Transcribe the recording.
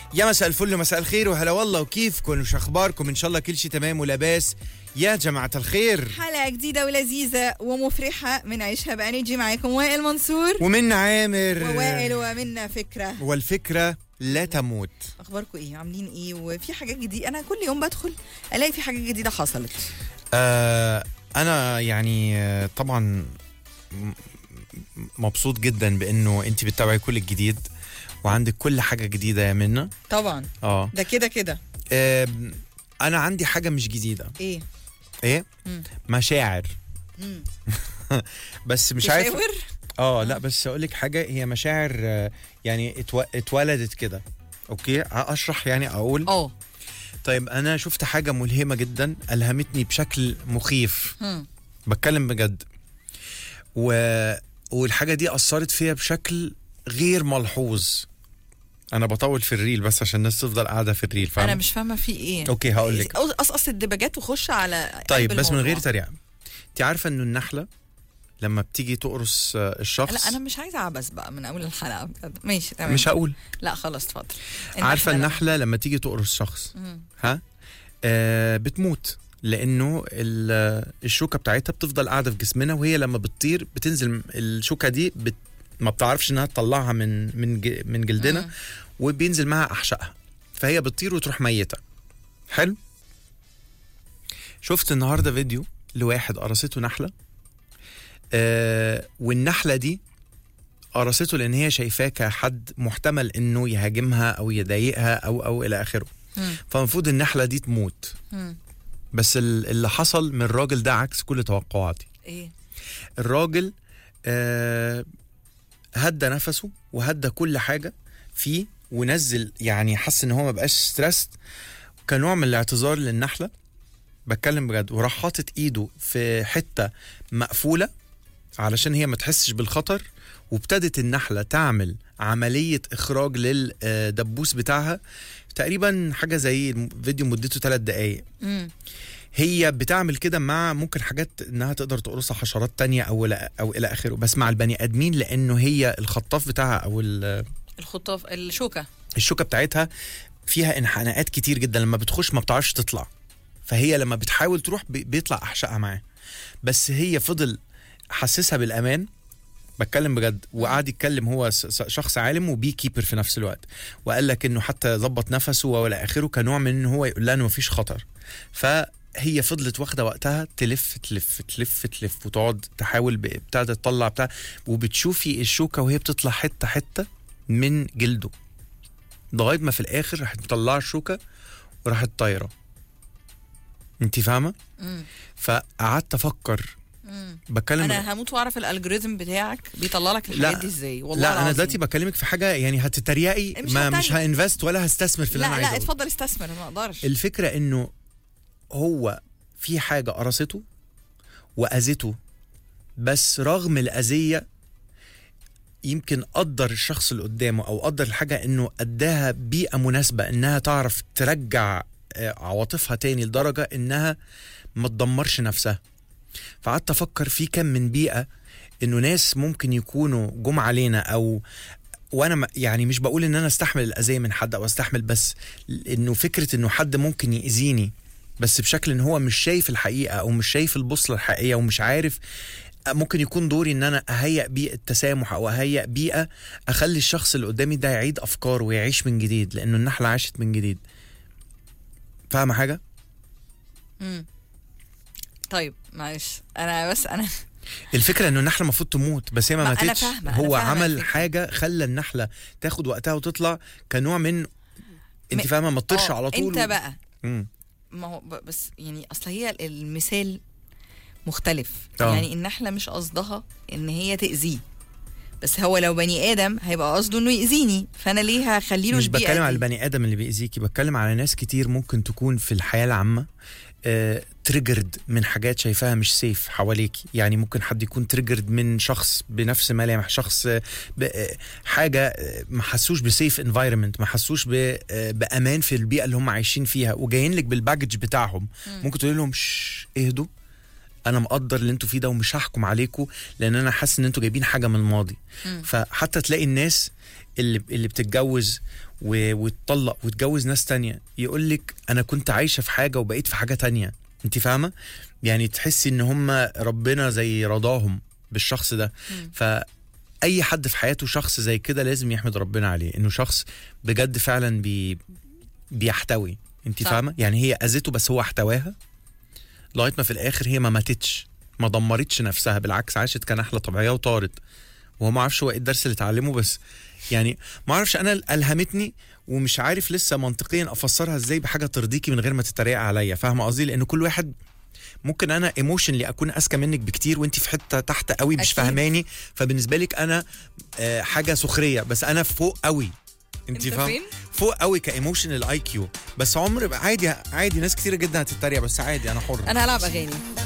يا مساء الفل ومساء الخير وهلا والله وكيفكم وش اخباركم ان شاء الله كل شيء تمام ولاباس يا جماعه الخير حلقة جديدة ولذيذة ومفرحة من عيشها بأنرجي معاكم وائل منصور ومن عامر ووائل ومنا فكرة والفكره لا تموت أخباركم إيه عاملين إيه وفي حاجات جديدة أنا كل يوم بدخل ألاقي في حاجات جديدة حصلت آه انا يعني آه، طبعا م- مبسوط جدا بانه انت بتتابعي كل الجديد وعندك كل حاجه جديده يا منى طبعا اه ده كده كده آم، انا عندي حاجه مش جديده إيه ايه مم. مشاعر مم. بس مش عارف تشاور؟ اه لا بس اقول لك حاجه هي مشاعر آه، يعني اتو... اتولدت كده اوكي اشرح يعني اقول اه طيب انا شفت حاجه ملهمه جدا الهمتني بشكل مخيف هم. بتكلم بجد و... والحاجه دي اثرت فيا بشكل غير ملحوظ انا بطول في الريل بس عشان الناس تفضل قاعده في الريل أنا فاهم مش فاهمة في إيه اوكي هقول لك قصقص الدباجات وخش على طيب قلب بس من غير الموضوع. تريقه انت عارفه انه النحله لما بتيجي تقرص آه، الشخص لا أنا مش عايزة أعبس بقى من أول الحلقة بجد ماشي تمام مش هقول لا خلاص اتفضل عارفه لما- النحله لما تيجي تقرص شخص مم. ها آه بتموت لانه ال- الشوكه بتاعتها بتفضل قاعده في جسمنا وهي لما بتطير بتنزل الشوكه دي بت ما بتعرفش انها تطلعها من من ج- من جلدنا مم. وبينزل معاها احشائها فهي بتطير وتروح ميته حلو شفت النهارده فيديو لواحد قرصته نحله آه والنحله دي قرصته لان هي شايفاه كحد محتمل انه يهاجمها او يضايقها او او الى اخره مم. فالمفروض النحله دي تموت مم. بس ال- اللي حصل من الراجل ده عكس كل توقعاتي إيه الراجل آه هدى نفسه وهدى كل حاجه فيه ونزل يعني حس ان هو ما بقاش ستريسد كنوع من الاعتذار للنحله بتكلم بجد وراح حاطط ايده في حته مقفوله علشان هي ما تحسش بالخطر وابتدت النحله تعمل عمليه اخراج للدبوس بتاعها تقريبا حاجه زي الفيديو مدته ثلاث دقائق مم. هي بتعمل كده مع ممكن حاجات انها تقدر تقرصها حشرات تانية او لا او الى اخره بس مع البني ادمين لانه هي الخطاف بتاعها او ال- الخطاف الشوكة الشوكه بتاعتها فيها انحناءات كتير جدا لما بتخش ما بتعرفش تطلع فهي لما بتحاول تروح بي- بيطلع احشائها معاه بس هي فضل حسسها بالامان بتكلم بجد وقعد يتكلم هو س- س- شخص عالم وبي كيبر في نفس الوقت وقال لك انه حتى ظبط نفسه والى اخره كنوع من ان هو يقول لها انه مفيش خطر فهي فضلت واخده وقتها تلف تلف تلف تلف وتقعد تحاول ب- بتاع ده تطلع بتاع وبتشوفي الشوكه وهي بتطلع حته حته من جلده لغايه ما في الاخر راحت مطلعه الشوكه وراحت طايره انت فاهمه مم. فقعدت افكر مم. بتكلم انا هموت واعرف الالجوريزم بتاعك بيطلع لك لا. الحاجات دي ازاي والله لا انا العظيم. دلوقتي بكلمك في حاجه يعني هتتريقي مش ما هتريق. مش هانفست ولا هستثمر في اللي انا لا عايز لا أقوله. اتفضل استثمر ما اقدرش الفكره انه هو في حاجه قرصته واذته بس رغم الاذيه يمكن قدر الشخص اللي قدامه او قدر الحاجه انه اداها بيئه مناسبه انها تعرف ترجع آه، عواطفها تاني لدرجه انها ما تدمرش نفسها فقعدت افكر في كم من بيئه انه ناس ممكن يكونوا جم علينا او وانا ما- يعني مش بقول ان انا استحمل الاذيه من حد او استحمل بس انه فكره انه حد ممكن يأذيني بس بشكل ان هو مش شايف الحقيقه او مش شايف البوصله الحقيقيه ومش عارف ممكن يكون دوري ان انا اهيئ بيئه تسامح او اهيئ بيئه اخلي الشخص اللي قدامي ده يعيد افكاره ويعيش من جديد لانه النحله عاشت من جديد فاهمه حاجه مم. طيب معلش انا بس انا الفكره انه النحله المفروض تموت بس هي ما ما أنا ماتتش فاهمة، أنا هو فاهمة عمل الفكرة. حاجه خلى النحله تاخد وقتها وتطلع كنوع من انت م- فاهمه ما تطيرش آه، على طول انت و- بقى مم. ما هو ب- بس يعني اصل هي المثال مختلف آه. يعني النحله مش قصدها ان هي تاذيه بس هو لو بني ادم هيبقى قصده انه ياذيني فانا ليه هخلي له مش البيئة بتكلم على دي؟ البني ادم اللي بيأذيكي بتكلم على ناس كتير ممكن تكون في الحياه العامه تريجرد من حاجات شايفاها مش سيف حواليكي يعني ممكن حد يكون تريجرد من شخص بنفس ملامح شخص آه، ب- آه، حاجه آه، ما حسوش بسيف انفايرمنت ما حسوش ب- آه، بامان في البيئه اللي هم عايشين فيها وجايين لك بالباجج بتاعهم مم. ممكن تقول لهم شش اهدوا انا مقدر اللي انتوا فيه ده ومش هحكم عليكم لان انا حاسس ان انتوا جايبين حاجه من الماضي مم. فحتى تلاقي الناس اللي اللي بتتجوز و- وتطلق وتجوز ناس تانية يقول لك انا كنت عايشه في حاجه وبقيت في حاجه تانية انت فاهمه يعني تحسي ان هم ربنا زي رضاهم بالشخص ده مم. فاي حد في حياته شخص زي كده لازم يحمد ربنا عليه انه شخص بجد فعلا بي بيحتوي انت صح. فاهمه يعني هي اذته بس هو احتواها لغايه ما في الاخر هي ما ماتتش ما دمرتش نفسها بالعكس عاشت كنحله طبيعيه وطارت وهو ما اعرفش هو ايه الدرس اللي اتعلمه بس يعني ما اعرفش انا الهمتني ومش عارف لسه منطقيا افسرها ازاي بحاجه ترضيكي من غير ما تتريق عليا فاهمه قصدي لان كل واحد ممكن انا ايموشنلي اكون اذكى منك بكتير وانت في حته تحت قوي مش أكيد. فاهماني فبالنسبه لك انا آه حاجه سخريه بس انا فوق قوي انت انت فاهم فين؟ فوق قوي كايموشنال اي كيو بس عمر عادي عادي ناس كتيره جدا هتتريق بس عادي انا حر انا هلعب اغاني